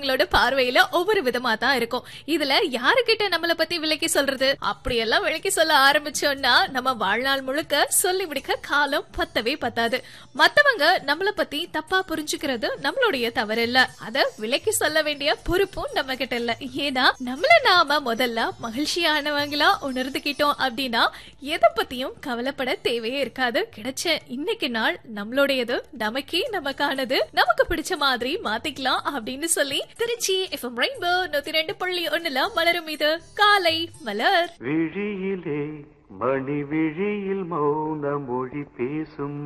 மத்தவங்களோட பார்வையில ஒவ்வொரு விதமா தான் இருக்கும் இதுல யாருகிட்ட நம்மள பத்தி விலக்கி சொல்றது அப்படியெல்லாம் விலக்கி சொல்ல ஆரம்பிச்சோம்னா நம்ம வாழ்நாள் முழுக்க சொல்லி முடிக்க காலம் பத்தவே பத்தாது மத்தவங்க நம்மள பத்தி தப்பா புரிஞ்சுக்கிறது நம்மளுடைய தவறு இல்ல அத விலக்கி சொல்ல வேண்டிய பொறுப்பும் நம்ம கிட்ட இல்ல ஏன்னா நம்மள நாம முதல்ல மகிழ்ச்சியானவங்களா உணர்ந்துகிட்டோம் அப்படின்னா எதை பத்தியும் கவலைப்பட தேவையே இருக்காது கிடைச்ச இன்னைக்கு நாள் நம்மளுடையது நமக்கே நமக்கானது நமக்கு பிடிச்ச மாதிரி மாத்திக்கலாம் அப்படின்னு சொல்லி திருச்சி எஃப்எம் ரெயின்போ நூத்தி ரெண்டு புள்ளி ஒண்ணுல மலரும் இது காலை மலர் விழியிலே மணி விழியில் மௌன மொழி பேசும்